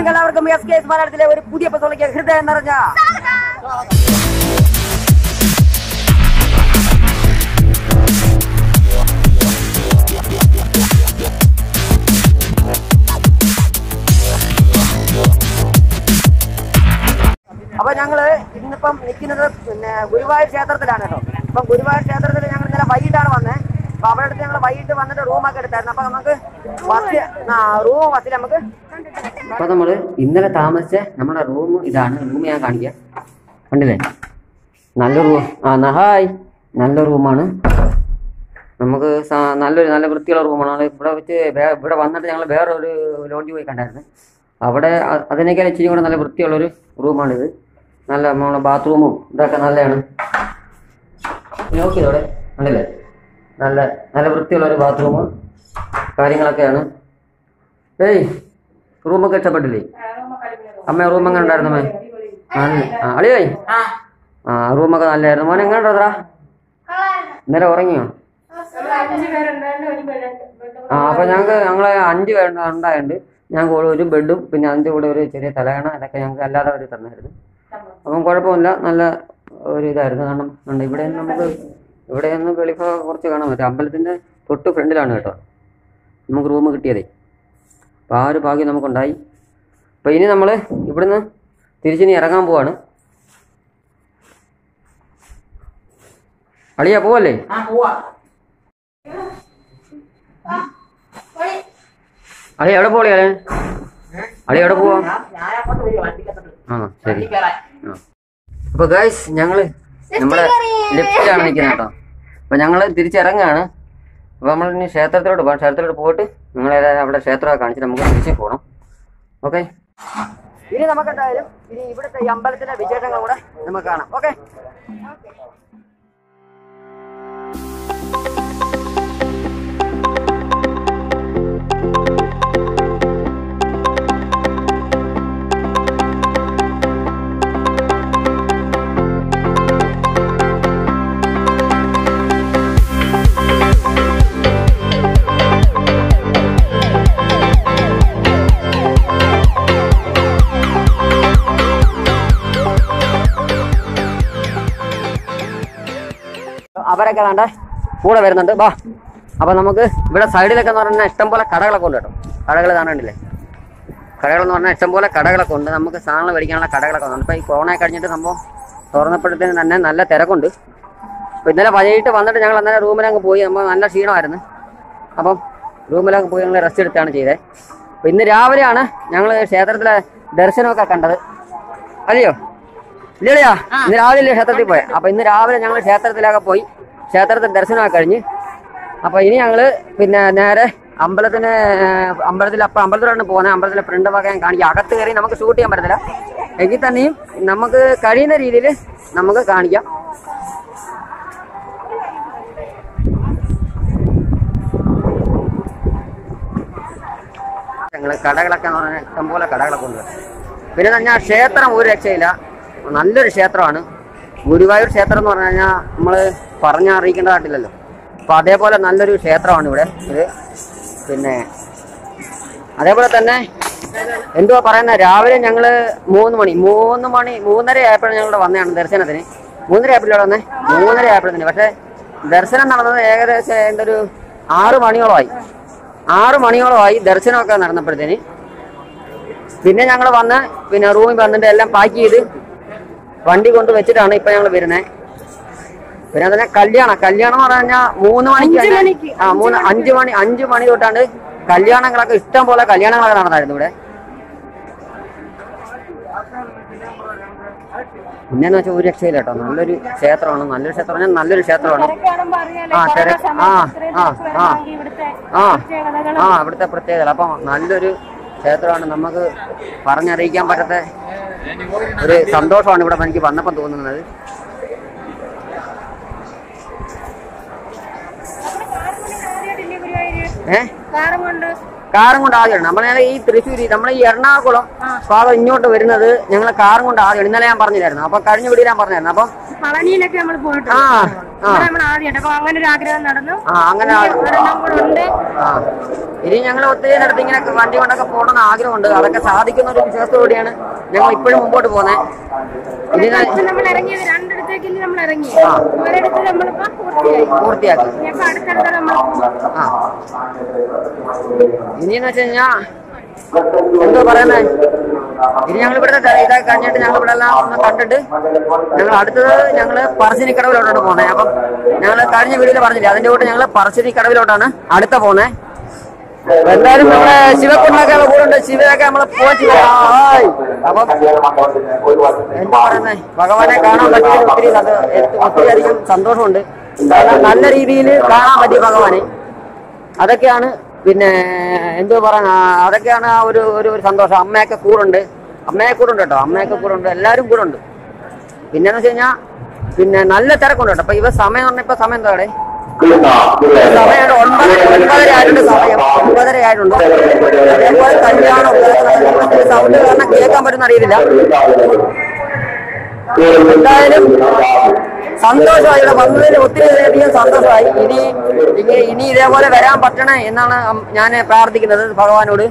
നിങ്ങൾക്ക് എല്ലാവർക്കും S K S മലയാളത്തിലെ ഒരു പുതിയ എപ്പിസോഡിലേക്ക് ഹൃദയം നിറഞ്ഞ അപ്പൊ ഞങ്ങള് ഇന്നിപ്പം നിൽക്കുന്നത് പിന്നെ ഗുരുവായൂർ ക്ഷേത്രത്തിലാണ് കേട്ടോ അപ്പൊ ഗുരുവായൂർ ക്ഷേത്രത്തിൽ ഞങ്ങൾ ഇന്നലെ വൈകിട്ടാണ് വന്നത് അപ്പൊ അവിടെ അടുത്ത് ഞങ്ങൾ വൈകിട്ട് വന്നിട്ട് റൂമൊക്കെ എടുത്തായിരുന്നു അപ്പൊ നമുക്ക് ബസ് റൂം ബസ്സിൽ നമുക്ക് അപ്പൊ നമ്മള് ഇന്നലെ താമസിച്ച നമ്മുടെ റൂം ഇതാണ് റൂം ഞാൻ കാണിക്കാം കണ്ടില്ലേ നല്ല റൂം ആ ന- ഹായ് നല്ല റൂമാണ് നമുക്ക് സ- നല്ലൊരു നല്ല വൃത്തിയുള്ള റൂമാണ് അത് ഇവിടെ വെച്ച് വേ- ഇവിടെ വന്നിട്ട് ഞങ്ങൾ വേറെ ഒരു ലോഡ്ജ് പോയി കണ്ടായിരുന്നു അവിടെ അ- അതിനേക്കാൾ ഇച്ചിരി കൂടെ നല്ല വൃത്തിയുള്ളൊരു റൂമാണിത് നല്ല നമ്മളെ ബാത്റൂമും ഇതൊക്കെ നല്ലതാണ് നോക്കി ഇവിടെ കണ്ടില്ലേ നല്ല നല്ല വൃത്തിയുള്ള ഒരു ബാത്റൂം കാര്യങ്ങളൊക്കെയാണ് ഏയ് റൂമൊക്കെ ഇഷ്ടപ്പെട്ടില്ലേ അമ്മ റൂം എങ്ങനെ ഉണ്ടായിരുന്നു അമ്മേ നല്ല ആ അളിയായി ആ റൂമൊക്കെ നല്ലായിരുന്നു മോനെ എങ്ങനെ ഉണ്ടോ ഇന്നലെ ഉറങ്ങിയോ ആ അപ്പൊ ഞങ്ങൾക്ക് ഞങ്ങളെ അഞ്ച് പേരുണ്ട് ഉണ്ടായുണ്ട് ഞങ്ങൾക്ക് ഒരു- ഒരു ബെഡും പിന്നെ അതിൻ്റെ കൂടെ ഒരു ചെറിയ തലയണ അതൊക്കെ ഞങ്ങൾക്ക് അല്ലാതെ അവർ തന്നായിരുന്നു അപ്പം കുഴപ്പമില്ല നല്ല ഒരു ഇതായിരുന്നു കാരണം ഉണ്ട് ഇവിടെ നമുക്ക് ഇവിടെ നിന്ന് വെളിഭാഗം കുറച്ച് കാണാൻ പറ്റും അമ്പലത്തിന്റെ തൊട്ട് ഫ്രണ്ടിലാണ് കേട്ടോ നമുക്ക് റൂം കിട്ടിയതേ അപ്പോൾ ആ ഒരു ഭാഗ്യം നമുക്കുണ്ടായി അപ്പോൾ ഇനി നമ്മൾ ഇവിടുന്ന് തിരിച്ചിനി ഇറങ്ങാൻ പോവാണ് അളിയാ പോവല്ലേ അളി എവിടെ പോളിയാലേ അളി എവിടെ പോവാ ആ ശരി ആ അപ്പൊ ഗായ്സ് ഞങ്ങള് നമ്മുടെ ലെഫ്റ്റിലാണ് നിൽക്കുന്നത് കേട്ടോ അപ്പൊ ഞങ്ങള് തിരിച്ചിറങ്ങാണ് അപ്പൊ നമ്മൾ ഇനി ക്ഷേത്രത്തിലോട്ട് പോകാം ക്ഷേത്രത്തിലോട്ട് പോയിട്ട് നിങ്ങളെ അവിടെ ക്ഷേത്രമൊക്കെ കാണിച്ചിട്ട് നമുക്ക് തിരിച്ച് പോകണം ഓക്കെ ഇനി നമുക്ക് എന്തായാലും ഇനി ഇവിടുത്തെ ഈ അമ്പലത്തിന്റെ വിശേഷങ്ങൾ കൂടെ നമുക്ക് കാണാം ഓക്കെ അവരൊക്കെ വേണ്ട കൂടെ വരുന്നുണ്ട് ബാ അപ്പൊ നമുക്ക് ഇവിടെ സൈഡിലൊക്കെ എന്ന് പറഞ്ഞാൽ ഇഷ്ടംപോലെ കടകളൊക്കെ ഉണ്ട് കേട്ടോ കടകൾ കാണണ്ടില്ലേ കടകൾ എന്ന് പറഞ്ഞാൽ ഇഷ്ടംപോലെ കടകളൊക്കെ ഉണ്ട് നമുക്ക് സാധനങ്ങൾ മേടിക്കാനുള്ള കടകളൊക്കെ ഉണ്ട് ഇപ്പൊ ഈ കൊറോണ കഴിഞ്ഞിട്ട് സംഭവം തുറന്നപ്പോഴത്തേന് തന്നെ നല്ല തിരക്കുണ്ട് അപ്പൊ ഇന്നലെ വൈകിട്ട് വന്നിട്ട് ഞങ്ങൾ അന്നേരം റൂമിലങ്ങ് പോയി നമ്മൾ നല്ല ക്ഷീണമായിരുന്നു അപ്പം റൂമിലൊക്കെ പോയി ഞങ്ങൾ റെസ്റ്റ് എടുത്താണ് ചെയ്തത് അപ്പൊ ഇന്ന് രാവിലെയാണ് ഞങ്ങൾ ക്ഷേത്രത്തിലെ ദർശനമൊക്കെ കണ്ടത് അല്ലയോ ഇല്ലടിയാ ഇന്ന് രാവിലെ അല്ലേ ക്ഷേത്രത്തിൽ പോയെ അപ്പൊ ഇന്ന് രാവിലെ ഞങ്ങൾ ക്ഷേത്രത്തിലൊക്കെ പോയി ക്ഷേത്രത്തിൽ ദർശനമൊക്കെ കഴിഞ്ഞ് അപ്പൊ ഇനി ഞങ്ങള് പിന്നെ നേരെ അമ്പലത്തിന് അമ്പലത്തിൽ അപ്പൊ അമ്പലത്തിലാണ് പോകുന്നത് അമ്പലത്തിലെ ഫ്രണ്ട് ഭാഗം ഞാൻ കാണിക്കാം അകത്ത് കയറി നമുക്ക് ഷൂട്ട് ചെയ്യാൻ പറ്റത്തില്ല എങ്കിൽ തന്നെയും നമുക്ക് കഴിയുന്ന രീതിയിൽ നമുക്ക് കാണിക്കാം ഞങ്ങള് കടകളൊക്കെ എന്ന് പറഞ്ഞാൽ ഇഷ്ടംപോലെ കടകളൊക്കെ ഉണ്ട് പിന്നെ പറഞ്ഞാൽ ക്ഷേത്രം ഒരു രക്ഷയില്ല നല്ലൊരു ക്ഷേത്രമാണ് ഗുരുവായൂർ ക്ഷേത്രം എന്ന് പറഞ്ഞു കഴിഞ്ഞാൽ നമ്മൾ പറഞ്ഞറിയിക്കേണ്ടതായിട്ടില്ലല്ലോ അപ്പൊ അതേപോലെ നല്ലൊരു ക്ഷേത്രമാണ് ഇവിടെ ഇത് പിന്നെ അതേപോലെ തന്നെ എന്തുവാ പറയുന്നത് രാവിലെ ഞങ്ങള് മൂന്ന് മണി മൂന്ന് മണി മൂന്നര ആയപ്പോഴാണ് ഞങ്ങൾ വന്നതാണ് ദർശനത്തിന് മൂന്നര ആയപ്പോഴേ വന്നേ മൂന്നര ആയപ്പോഴത്തേന് പക്ഷെ ദർശനം നടന്നത് ഏകദേശം എന്തൊരു ആറ് മണിയോളമായി ആറ് മണിയോളമായി ദർശനമൊക്കെ നടന്നപ്പോഴത്തേന് പിന്നെ ഞങ്ങൾ വന്ന് പിന്നെ റൂമിൽ വന്നിട്ട് എല്ലാം പാക്ക് ചെയ്ത് വണ്ടി കൊണ്ട് വെച്ചിട്ടാണ് ഇപ്പൊ ഞങ്ങൾ വരുന്നത് പിന്നെ തന്നെ കല്യാണം കല്യാണം എന്ന് പറഞ്ഞു കഴിഞ്ഞാൽ മൂന്ന് മണിക്ക് തന്നെ- ആ മൂന്ന് അഞ്ചു മണി അഞ്ചു മണി തൊട്ടാണ് കല്യാണങ്ങളൊക്കെ ഇഷ്ടം പോലെ കല്യാണങ്ങളൊക്കെ നടന്നായിരുന്നു ഇവിടെ പിന്നെന്ന് വെച്ചാൽ ഒരു രക്ഷയില്ല കേട്ടോ നല്ലൊരു ക്ഷേത്രമാണ് നല്ലൊരു ക്ഷേത്രം പറഞ്ഞാൽ നല്ലൊരു ക്ഷേത്രമാണ് ആ തിരക്ക് ആ ആ ആ ആ ആ ഇവിടുത്തെ പ്രത്യേകത അപ്പം നല്ലൊരു ക്ഷേത്രമാണ് നമുക്ക് പറഞ്ഞറിയിക്കാൻ പറ്റാത്ത ഒരു സന്തോഷമാണ് ഇവിടെ എനിക്ക് വന്നപ്പം തോന്നുന്നത് ഏഹ് കാറും കൊണ്ട് കാറും കൊണ്ട് ആദ്യമാണ് നമ്മൾ ഈ തൃശ്ശൂർ നമ്മൾ ഈ എറണാകുളം ഭാഗം ഇങ്ങോട്ട് വരുന്നത് ഞങ്ങൾ കാറും കൊണ്ട് ആദ്യമാണ് ഇന്നലെ ഞാൻ പറഞ്ഞില്ലായിരുന്നു അപ്പൊ കഴിഞ്ഞ വീഡിയോ ഞാൻ പറഞ്ഞായിരുന്നു അപ്പം പളനിയിലൊക്കെ നമ്മൾ പോയിട്ടുണ്ട് ആ, ആ. ഇവിടെ നമ്മൾ ആദ്യമായിട്ട് അപ്പൊ അങ്ങനെ ഒരു ആഗ്രഹം നടന്നു ആ അങ്ങനെ ആ- ഇനി ഒരെണ്ണം കൂടെ ഉണ്ട് ആ ഇനി ഞങ്ങൾ ഒത്തിരി നേരത്തെ ഇങ്ങനെ വണ്ടി കൊണ്ടൊക്കെ പോകണമെന്ന് ആഗ്രഹമുണ്ട് അതൊക്കെ സാധിക്കുന്ന ഒരു വിശ്വാസത്തോടെയാണ് ഞങ്ങൾ ഇപ്പോഴും മുമ്പോട്ട് പോകുന്നത് ഇനി ഞാൻ ഇപ്പൊ നമ്മൾ ഇറങ്ങിയത് രണ്ടിടത്തേക്ക് ഇനി നമ്മൾ ഇറങ്ങി ആ. ഒരിടത്ത് നമ്മളിപ്പോ പൂർത്തിയായി പൂർത്തിയാക്കി ഇനി അപ്പൊ അടുത്തടുത്ത നമ്മൾ ആ ഇനിയെന്ന് വെച്ച് കഴിഞ്ഞാ എന്തോ പറയുന്നേ ഇനി ഞങ്ങൾ ഇവിടെ ഇതൊക്കെ കഴിഞ്ഞിട്ട് ഞങ്ങൾ ഇവിടെ എല്ലാം ഒന്ന് കണ്ടിട്ട് ഞങ്ങൾ അടുത്തത് ഞങ്ങൾ പറശ്ശിനിക്കടവിലോട്ടാണ് പോകുന്നത് അപ്പം ഞങ്ങൾ കഴിഞ്ഞ വീഡിയോയിൽ പറഞ്ഞില്ലേ അതിന്റെ കൂടെ ഞങ്ങൾ പറശ്ശിനിക്കടവിലോട്ടാണ് അടുത്ത പോകുന്നത് എന്തായാലും നമ്മളെ ശിവക്കുണ്ണൊക്കെ കൂടെ ഉണ്ട് ശിവയൊക്കെ നമ്മളെ പോയി അപ്പം എന്താ പറയുന്നേ ഭഗവാനെ കാണാൻ പറ്റിയതിൽ ഒത്തിരി സന്തോ- ഒത്തിരി അധികം സന്തോഷമുണ്ട് കാരണം നല്ല രീതിയിൽ കാണാൻ പറ്റി ഭഗവാനെ അതൊക്കെയാണ് പിന്നെ എന്തോ പറയാൻ അതൊക്കെയാണ് ആ ഒരു ഒരു ഒരു സന്തോഷം അമ്മയൊക്കെ കൂടുണ്ട് അമ്മയെ കൂടുണ്ട് കേട്ടോ അമ്മയൊക്കെ കൂടുണ്ട് എല്ലാവരും കൂടുണ്ട് പിന്നെന്ന് വെച്ച് കഴിഞ്ഞാൽ പിന്നെ നല്ല തിരക്കുണ്ട് കേട്ടോ അപ്പൊ ഇവ സമയം പറഞ്ഞ ഇപ്പൊ സമയം എന്താ അവിടെ സമയം ഒൻപതര ഒൻപതര ആയിട്ടുണ്ട് സമയം ഒൻപതര ആയിട്ടുണ്ട് അതേപോലെ കല്യാണം സൗണ്ട് കാരണം കേൾക്കാൻ പറ്റുന്ന അറിയില്ല എന്തായാലും സന്തോഷമായി ഇവിടെ വന്നതിൽ ഒത്തിരി അധികം സന്തോഷമായി ഇനി ഇനി ഇനി ഇതേപോലെ വരാൻ പറ്റണേ എന്നാണ് ഞാൻ പ്രാർത്ഥിക്കുന്നത് ഭഗവാനോട്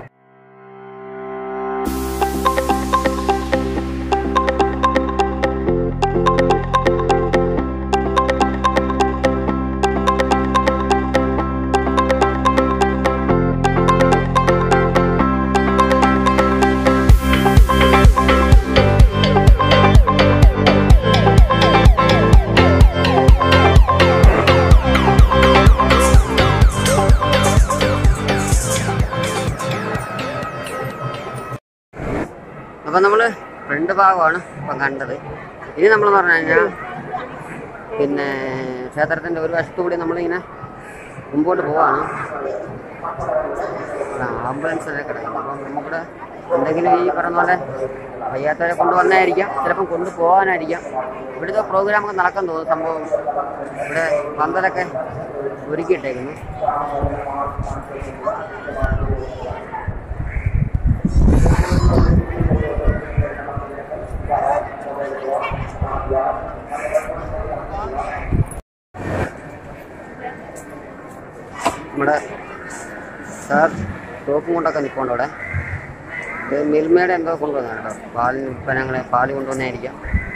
അപ്പൊ നമ്മള് ഫ്രണ്ട് ഭാഗമാണ് ഇപ്പം കണ്ടത് ഇനി നമ്മൾ പറഞ്ഞു കഴിഞ്ഞാൽ പിന്നെ ക്ഷേത്രത്തിന്റെ ഒരു വശത്തു കൂടി നമ്മളിങ്ങനെ മുമ്പോട്ട് പോവാണ് ഇവിടെ ആംബുലൻസ് ഒക്കെ കിടക്കുന്നു അപ്പം നമുക്കിവിടെ എന്തെങ്കിലും ഈ പറഞ്ഞ പോലെ വയ്യാത്തവരെ കൊണ്ടുവന്നായിരിക്കാം ചിലപ്പം കൊണ്ടുപോകാനായിരിക്കാം ഇവിടുത്തെ പ്രോഗ്രാമൊക്കെ നടക്കാൻ തോന്നുന്നു സംഭവം ഇവിടെ പന്തലൊക്കെ ഒരുക്കിയിട്ടേക്കുന്നു നമ്മുടെ സാർ ടോപ്പും കൊണ്ടൊക്കെ നിൽപ്പുണ്ട് അവിടെ ഇത് മിൽമയുടെ എന്തോ കൊണ്ടുവന്ന കേട്ടോ പാലിന് ഉൽപ്പന്നങ്ങൾ പാല് കൊണ്ടുവന്നായിരിക്കാം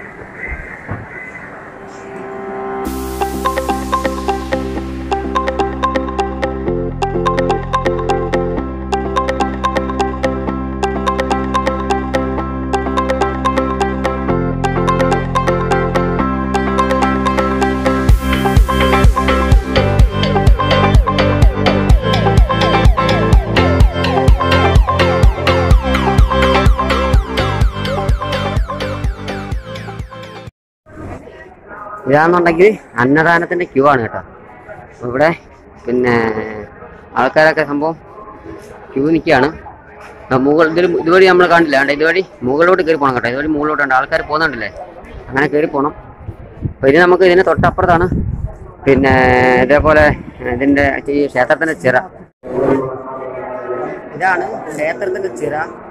ഇതാണെന്നുണ്ടെങ്കിൽ അന്നദാനത്തിന്റെ ക്യൂ ആണ് കേട്ടോ അപ്പൊ ഇവിടെ പിന്നെ ആൾക്കാരൊക്കെ സംഭവം ക്യൂ നിൽക്കുകയാണ് മുകൾ ഇതിൽ ഇതുവഴി നമ്മൾ കണ്ടില്ല കണ്ടോ ഇതുവഴി മുകളിലോട്ട് കയറി പോകണം കേട്ടോ ഇതുവഴി മുകളിലോട്ടുണ്ട് ആൾക്കാർ പോകുന്നുണ്ടല്ലേ അങ്ങനെ കയറി പോകണം അപ്പൊ ഇനി നമുക്ക് ഇതിന് തൊട്ടപ്പുറത്താണ് പിന്നെ ഇതേപോലെ ഇതിന്റെ ഈ ക്ഷേത്രത്തിന്റെ ചിറ ഇതാണ് ക്ഷേത്രത്തിന്റെ ചിറ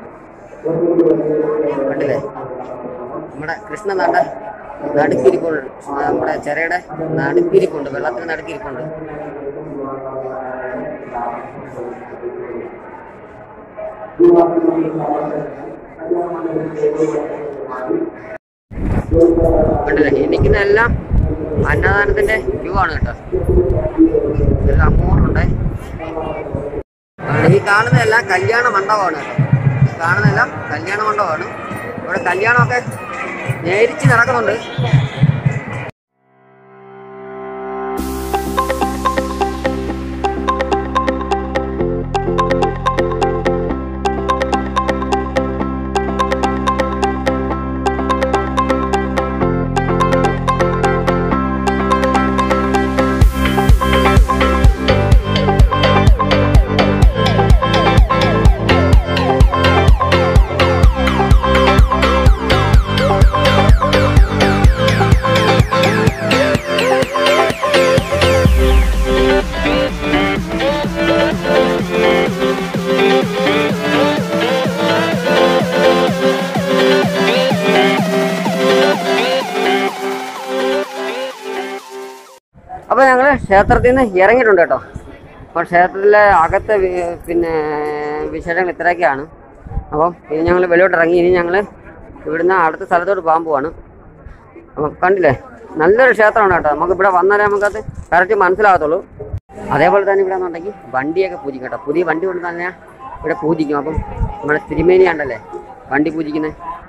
കണ്ടില്ലേ നമ്മുടെ കൃഷ്ണൻ നാണ്ട നടുക്കിരിപ്പുണ്ട് നമ്മുടെ ചിറയുടെ നടുക്കിരിപ്പുണ്ട് വെള്ളത്തിന് നടുക്കിരിപ്പുണ്ട് കണ്ടില്ലേ ഈ നിൽക്കുന്ന എല്ലാം അന്നദാനത്തിന്റെ ക്യൂ ആണ് കേട്ടോ ഇതെല്ലാം അമ്മോണ്ടുണ്ടേ ഈ കാണുന്നതെല്ലാം കല്യാണ മണ്ഡപമാണ് കേട്ടോ ഈ കാണുന്നതെല്ലാം കല്യാണ മണ്ഡപമാണ് ഇവിടെ കല്യാണമൊക്കെ നേരിച്ച് നടക്കുന്നുണ്ട് ക്ഷേത്രത്തിൽ നിന്ന് ഇറങ്ങിയിട്ടുണ്ട് കേട്ടോ അപ്പോൾ ക്ഷേത്രത്തിലെ അകത്തെ വി- പിന്നെ വിശേഷങ്ങൾ ഇത്രയൊക്കെയാണ് അപ്പം ഇനി ഞങ്ങൾ വെളിയോട്ട് ഇറങ്ങി ഇനി ഞങ്ങൾ ഇവിടുന്ന് അടുത്ത സ്ഥലത്തോട്ട് പോകാൻ പോവാണ് അപ്പം കണ്ടില്ലേ നല്ലൊരു ക്ഷേത്രമാണ് കേട്ടോ നമുക്ക് ഇവിടെ വന്നാലേ നമുക്കത് കറക്റ്റ് മനസ്സിലാകത്തുള്ളൂ അതേപോലെ തന്നെ ഇവിടെ എന്നുണ്ടെങ്കിൽ വണ്ടിയൊക്കെ പൂജിക്കും കേട്ടോ പുതിയ വണ്ടി കൊണ്ട് തന്നെ ഇവിടെ പൂജിക്കും അപ്പം നമ്മുടെ തിരുമേനി ഉണ്ടല്ലേ വണ്ടി പൂജിക്കുന്നത്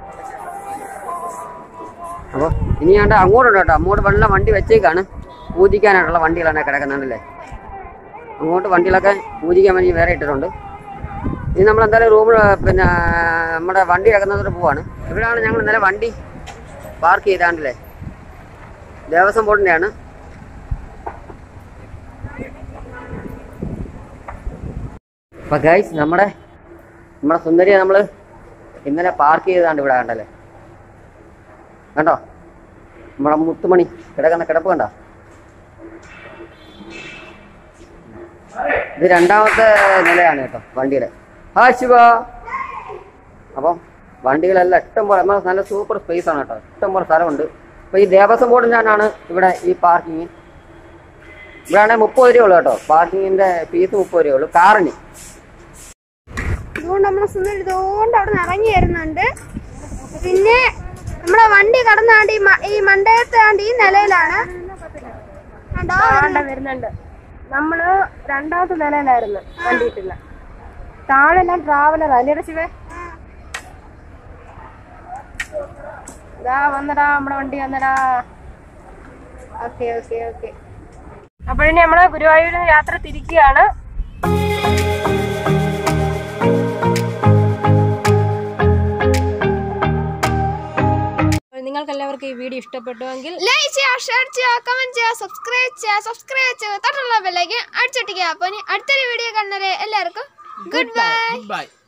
അപ്പോൾ ഇനി ഞാൻ അങ്ങോട്ടുണ്ട് കേട്ടോ അങ്ങോട്ട് വെള്ളം വണ്ടി വെച്ചേക്കാണ് പൂജിക്കാനായിട്ടുള്ള വണ്ടികളാണ് കിടക്കുന്നുണ്ടല്ലേ അങ്ങോട്ട് വണ്ടികളൊക്കെ പൂജിക്കാൻ വേണ്ടി വേറെ ഇട്ടിട്ടുണ്ട് ഇനി നമ്മൾ എന്തായാലും റൂമിൽ പിന്നെ നമ്മുടെ വണ്ടി കിടക്കുന്നതോട് പോവാണ് ഇവിടെയാണ് ഞങ്ങൾ ഇന്നലെ വണ്ടി പാർക്ക് ചെയ്താണ്ടല്ലേ ദേവസ്വം ബോർഡിൻ്റെയാണ് അപ്പം ഗൈസ് നമ്മുടെ നമ്മുടെ സുന്ദരിയെ നമ്മൾ ഇന്നലെ പാർക്ക് ചെയ്താണ്ട് ഇവിടെ കണ്ടല്ലേ കണ്ടോ നമ്മുടെ മുത്തുമണി കിടക്കുന്ന കിടപ്പ് കണ്ടോ ഇത് രണ്ടാമത്തെ നിലയാണ് കേട്ടോ വണ്ടിയുടെ ഹാ ശിവ അപ്പം വണ്ടികളെല്ലാം ഇഷ്ടം പോലെ നമ്മൾ നല്ല സൂപ്പർ സ്പേസ് ആണ് കേട്ടോ ഇഷ്ടം പോലെ സ്ഥലമുണ്ട് അപ്പോൾ ഈ ദേവസ്വം ബോർഡിൻ്റെയാണ് ഇവിടെ ഈ പാർക്കിങ് ഇവിടെ ആണെങ്കിൽ മുപ്പത് രൂപ ഉള്ളൂ കേട്ടോ പാർക്കിങ്ങിൻ്റെ ഫീസ് മുപ്പത് രൂപ ഉള്ളൂ കാറിന് ഇതുകൊണ്ട് നമ്മളെ സുന്ദരി ഇതുകൊണ്ട് അവിടെ നിന്ന് ഇറങ്ങി വരുന്നുണ്ട് പിന്നെ നമ്മളെ വണ്ടി കടന്നാണ്ട് ഈ മ- ഈ മണ്ടയത്തെ ആണ്ട് ഈ നിലയിലാണ് കണ്ടോ? വരുന്നുണ്ട് നമ്മള് രണ്ടാമത്തെ നിലയിലായിരുന്നു വണ്ടി ഇട്ടില്ല താഴെല്ലാം ട്രാവലർ അല്ലേ ശിവേ ഇതാ വന്നടാ നമ്മുടെ വണ്ടി വന്നടാ ഓക്കെ ഓക്കെ ഓക്കെ അപ്പോഴിനി നമ്മള് ഗുരുവായൂരിൽ നിന്ന് യാത്ര തിരിക്കുകയാണ് നിങ്ങൾക്ക് എല്ലാവർക്കും ഈ വീഡിയോ ഇഷ്ടപ്പെട്ടുവെങ്കിൽ ലൈക്ക് ചെയ്യുക ഷെയർ ചെയ്യുക കമന്റ് ചെയ്യുക സബ്സ്ക്രൈബ് ചെയ്യുക സബ്സ്ക്രൈബ് ചെയ്യുക തൊട്ടുള്ള ബെല്ലൈക്കൻ അടിച്ചൊട്ടിക്കുക അപ്പോൾ ഇനി അടുത്തൊരു വീഡിയോ കാണുന്നവരെ എല്ലാവർക്കും ഗുഡ് ബൈ Bye.